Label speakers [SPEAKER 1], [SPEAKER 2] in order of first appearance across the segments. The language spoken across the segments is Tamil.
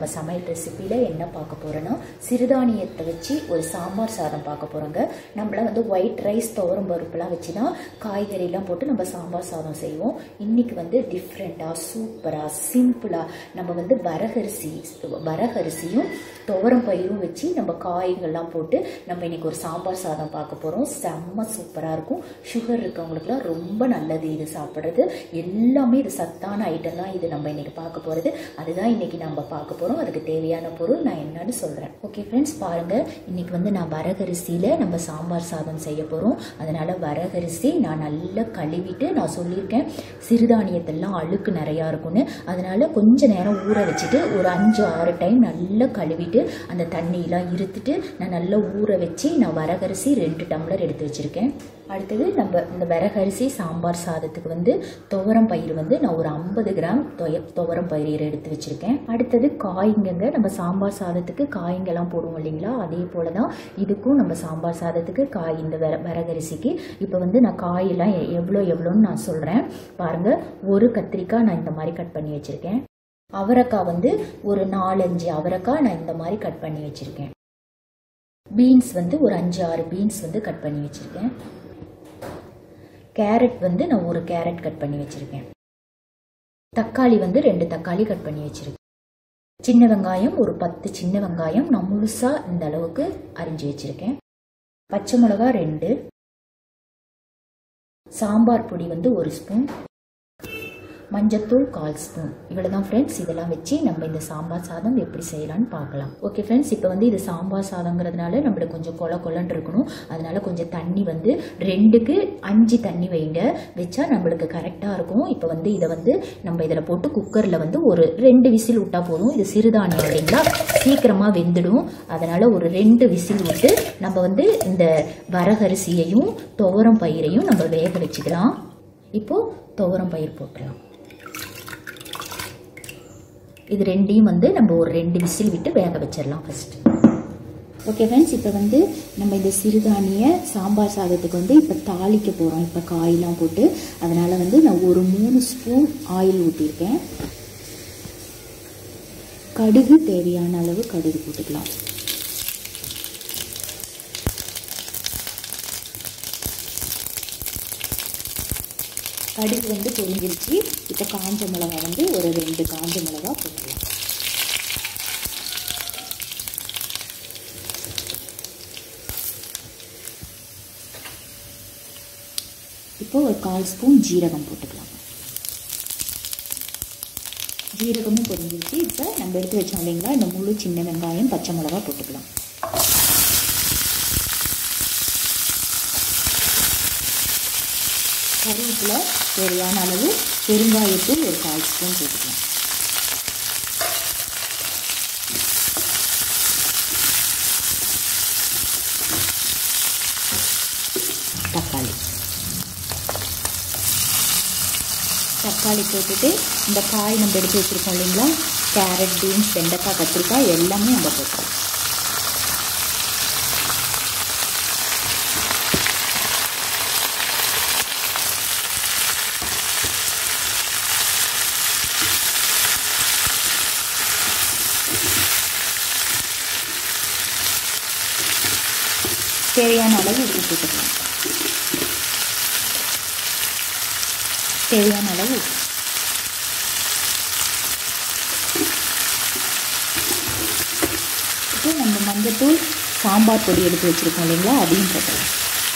[SPEAKER 1] நம்ம சமையல் ரெசிபியில் என்ன பார்க்க போகிறோன்னா சிறுதானியத்தை வச்சு ஒரு சாம்பார் சாதம் பார்க்க போகிறோங்க நம்மள வந்து ஒயிட் ரைஸ் துவரம் பருப்புலாம் வச்சு தான் காய்கறிலாம் போட்டு நம்ம சாம்பார் சாதம் செய்வோம் இன்னைக்கு வந்து டிஃப்ரெண்ட்டாக சூப்பராக சிம்பிளாக நம்ம வந்து வரகரிசி வரகரிசியும் துவரம் பயிரும் வச்சு நம்ம காய்கள்லாம் போட்டு நம்ம இன்னைக்கு ஒரு சாம்பார் சாதம் பார்க்க போகிறோம் செம்ம சூப்பராக இருக்கும் சுகர் இருக்கவங்களுக்குலாம் ரொம்ப நல்லது இது சாப்பிட்றது எல்லாமே இது சத்தான ஐட்டம் தான் இது நம்ம இன்னைக்கு பார்க்க போகிறது அதுதான் இன்னைக்கு நம்ம பார்க்க போகிறோம் அதுக்கு தேவையான பொருள் நான் என்னன்னு சொல்கிறேன் ஓகே ஃப்ரெண்ட்ஸ் பாருங்க இன்னைக்கு வந்து நான் வரகரிசியில் நம்ம சாம்பார் சாதம் செய்ய போகிறோம் அதனால வரகரிசி நான் நல்லா கழுவிட்டு நான் சொல்லியிருக்கேன் சிறுதானியத்தெல்லாம் அழுக்கு நிறையா இருக்கும்னு அதனால கொஞ்ச நேரம் ஊற வச்சுட்டு ஒரு அஞ்சு ஆறு டைம் நல்லா கழுவிட்டு அந்த தண்ணியெலாம் இருத்துட்டு நான் நல்லா ஊற வச்சு நான் வரகரிசி ரெண்டு டம்ளர் எடுத்து வச்சுருக்கேன் அடுத்தது நம்ம இந்த வரகரிசி சாம்பார் சாதத்துக்கு வந்து துவரம் பயிர் வந்து நான் ஒரு ஐம்பது கிராம் தொய துவரம் பயிர் எடுத்து வச்சுருக்கேன் அடுத்தது காய்ங்கங்க நம்ம சாம்பார் சாதத்துக்கு காய்ங்கெல்லாம் போடுவோம் இல்லைங்களா அதே போல தான் இதுக்கும் நம்ம சாம்பார் சாதத்துக்கு காய் இந்த வர வரகரிசிக்கு இப்போ வந்து நான் காயெல்லாம் எ- எவ்வளோ எவ்வளோன்னு நான் சொல்கிறேன் பாருங்கள் ஒரு கத்திரிக்காய் நான் இந்த மாதிரி கட் பண்ணி வச்சுருக்கேன் அவரைக்காய் வந்து ஒரு நாலஞ்சு அவரைக்காய் நான் இந்த மாதிரி கட் பண்ணி வச்சுருக்கேன் பீன்ஸ் வந்து ஒரு அஞ்சு ஆறு பீன்ஸ் வந்து கட் பண்ணி வச்சுருக்கேன் கேரட் வந்து நான் ஒரு கேரட் கட் பண்ணி வச்சுருக்கேன் தக்காளி வந்து ரெண்டு தக்காளி கட் பண்ணி வச்சுருக்கேன் சின்ன வெங்காயம் ஒரு பத்து சின்ன வெங்காயம் நான் முழுசாக இந்த அளவுக்கு அரிஞ்சு வச்சுருக்கேன் பச்சை மிளகா ரெண்டு சாம்பார் பொடி வந்து ஒரு ஸ்பூன் மஞ்சத்தூள் கால் ஸ்பூன் இவ்வளோ தான் ஃப்ரெண்ட்ஸ் இதெல்லாம் வச்சு நம்ம இந்த சாம்பார் சாதம் எப்படி செய்யலாம்னு பார்க்கலாம் ஓகே ஃப்ரெண்ட்ஸ் இப்போ வந்து இது சாம்பார் சாதங்கிறதுனால நம்மளுக்கு கொஞ்சம் கொல கொலன்னு இருக்கணும் அதனால கொஞ்சம் தண்ணி வந்து ரெண்டுக்கு அஞ்சு தண்ணி வைங்க வச்சா நம்மளுக்கு கரெக்டாக இருக்கும் இப்போ வந்து இதை வந்து நம்ம இதில் போட்டு குக்கரில் வந்து ஒரு ரெண்டு விசில் விட்டால் போதும் இது சிறுதானியம் இல்லைங்களா சீக்கிரமாக வெந்துடும் அதனால் ஒரு ரெண்டு விசில் விட்டு நம்ம வந்து இந்த வரகரிசியையும் துவரம் பயிரையும் நம்ம வேக வச்சுக்கலாம் இப்போது துவரம் பயிர் போட்டுடலாம் இது ரெண்டையும் வந்து நம்ம ஒரு ரெண்டு விசில் விட்டு வேக வச்சிடலாம் ஃபர்ஸ்ட் ஓகே ஃப்ரெண்ட்ஸ் இப்போ வந்து நம்ம இந்த சிறுதானிய சாம்பார் சாதத்துக்கு வந்து இப்போ தாளிக்க போகிறோம் இப்போ காயெல்லாம் போட்டு அதனால் வந்து நான் ஒரு மூணு ஸ்பூன் ஆயில் ஊற்றிருக்கேன் கடுகு தேவையான அளவு கடுகு போட்டுக்கலாம் கடுகு வந்து பொரிஞ்சிருச்சு இப்போ காஞ்ச மிளகா வந்து ஒரு ரெண்டு காஞ்ச மிளகா போட்டுக்கலாம் இப்போ ஒரு கால் ஸ்பூன் ஜீரகம் போட்டுக்கலாம் ஜீரகமும் பொரிஞ்சிருச்சு இப்போ நம்ம எடுத்து வச்சோம் இல்லைங்களா இந்த முழு சின்ன வெங்காயம் பச்சை மிளகா போட்டுக்கலாம் கருவேப்பிலை தேவையான அளவு பெருங்காயத்தூள் ஒரு கால் ஸ்பூன் போட்டுக்கலாம் தக்காளி தக்காளி போட்டுட்டு இந்த காய் நம்ம எடுத்து வச்சுருக்கோம் இல்லைங்களா கேரட் பீன்ஸ் வெண்டைக்காய் கத்திரிக்காய் எல்லாமே நம்ம போட்டுக்கலாம் தேவையான அளவு உப்பு போட்டுக்கலாம் தேவையான அளவு உப்பு இப்போ நம்ம மஞ்சத்தூள் சாம்பார் பொடி எடுத்து வச்சுருக்கோம் இல்லைங்களா அதையும் போட்டுக்கலாம்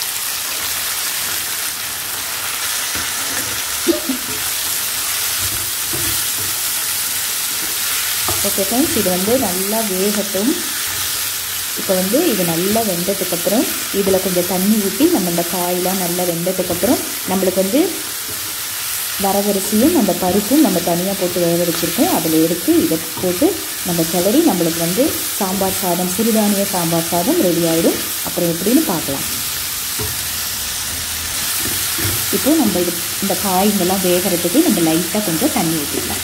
[SPEAKER 1] ஓகே ஃப்ரெண்ட்ஸ் இது வந்து நல்லா வேகட்டும் இப்போ வந்து இது நல்லா வெந்ததுக்கப்புறம் இதில் கொஞ்சம் தண்ணி ஊற்றி நம்ம இந்த காயெலாம் நல்லா வெந்ததுக்கப்புறம் நம்மளுக்கு வந்து வரகரிசியும் அந்த பருப்பும் நம்ம தனியாக போட்டு வேக வச்சுருக்கோம் அதில் எடுத்து இதை போட்டு நம்ம கிளறி நம்மளுக்கு வந்து சாம்பார் சாதம் சிறுதானிய சாம்பார் சாதம் ரெடி ஆகிடும் அப்புறம் எப்படின்னு பார்க்கலாம் இப்போ நம்ம இது இந்த காய்ங்கெல்லாம் வேகிறதுக்கு நம்ம லைட்டாக கொஞ்சம் தண்ணி ஊற்றிக்கலாம்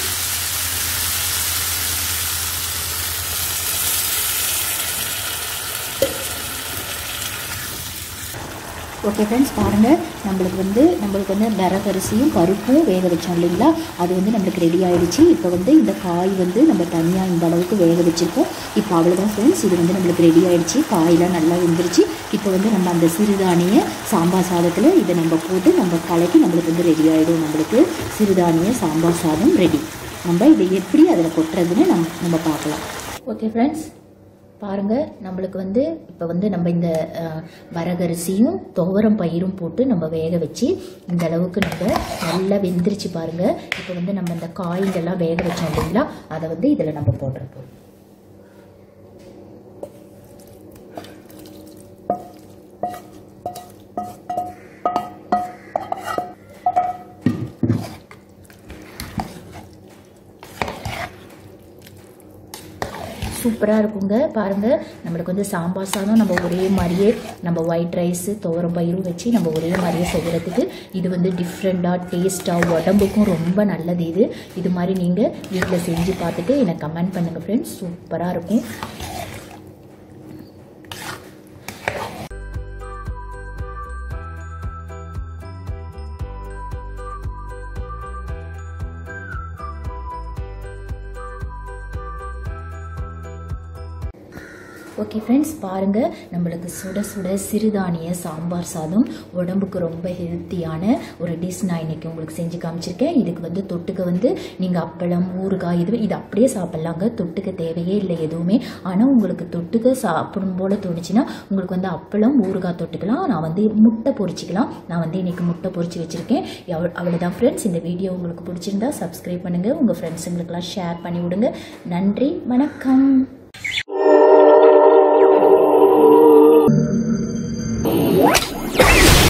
[SPEAKER 1] ஓகே ஃப்ரெண்ட்ஸ் பாருங்கள் நம்மளுக்கு வந்து நம்மளுக்கு வந்து விறகரிசியும் பருப்பும் வேக வச்சோம் இல்லைங்களா அது வந்து நம்மளுக்கு ரெடி ஆயிடுச்சு இப்போ வந்து இந்த காய் வந்து நம்ம தனியாக இந்த அளவுக்கு வேக வச்சுருக்கோம் இப்போ அவ்வளோதான் ஃப்ரெண்ட்ஸ் இது வந்து நம்மளுக்கு ரெடி ஆயிடுச்சு காயெல்லாம் நல்லா வெந்துருச்சு இப்போ வந்து நம்ம அந்த சிறுதானிய சாம்பார் சாதத்தில் இதை நம்ம போட்டு நம்ம கலக்கி நம்மளுக்கு வந்து ரெடி ஆகிடும் நம்மளுக்கு சிறுதானிய சாம்பார் சாதம் ரெடி நம்ம இதை எப்படி அதில் கொட்டுறதுன்னு நம்ம நம்ம பார்க்கலாம் ஓகே ஃப்ரெண்ட்ஸ் பாருங்கள் நம்மளுக்கு வந்து இப்போ வந்து நம்ம இந்த அஹ், வரகரிசியும் துவரம் பயிரும் போட்டு நம்ம வேக வச்சு இந்த அளவுக்கு நம்ம நல்லா வெந்துருச்சு பாருங்கள் இப்போ வந்து நம்ம இந்த காய்கெல்லாம் வேக வச்சோம் இல்லைங்களா அதை வந்து இதில் நம்ம போடுறப்போம் சூப்பராக இருக்குங்க பாருங்கள் நம்மளுக்கு வந்து சாம்பார் சாதம் நம்ம ஒரே மாதிரியே நம்ம ஒயிட் ரைஸு துவரம் பயிரும் வச்சு நம்ம ஒரே மாதிரியே செய்கிறதுக்கு இது வந்து டிஃப்ரெண்ட்டாக டேஸ்ட்டாக உடம்புக்கும் ரொம்ப நல்லது இது இது மாதிரி நீங்கள் வீட்டில் செஞ்சு பார்த்துட்டு எனக்கு கமெண்ட் பண்ணுங்கள் ஃப்ரெண்ட்ஸ் சூப்பராக இருக்கும் ஓகே ஃப்ரெண்ட்ஸ் பாருங்கள் நம்மளுக்கு சுட சுட சிறுதானிய சாம்பார் சாதம் உடம்புக்கு ரொம்ப ஹெல்த்தியான ஒரு டிஷ் நான் இன்னைக்கு உங்களுக்கு செஞ்சு காமிச்சிருக்கேன் இதுக்கு வந்து தொட்டுக்க வந்து நீங்கள் அப்பளம் ஊறுகாய் இது இது அப்படியே சாப்பிட்லாங்க தொட்டுக்க தேவையே இல்லை எதுவுமே ஆனால் உங்களுக்கு தொட்டுக்க சாப்பிடும் போல தோணுச்சுன்னா உங்களுக்கு வந்து அப்பளம் ஊறுகாய் தொட்டுக்கலாம் நான் வந்து முட்டை பொரிச்சிக்கலாம் நான் வந்து இன்னைக்கு முட்டை பொரிச்சு வச்சுருக்கேன் எவ்வளோ அவ்வளோதான் ஃப்ரெண்ட்ஸ் இந்த வீடியோ உங்களுக்கு பிடிச்சிருந்தா சப்ஸ்கிரைப் பண்ணுங்கள் உங்கள் ஃப்ரெண்ட்ஸுங்களுக்கெல்லாம் ஷேர் பண்ணி விடுங்க நன்றி வணக்கம்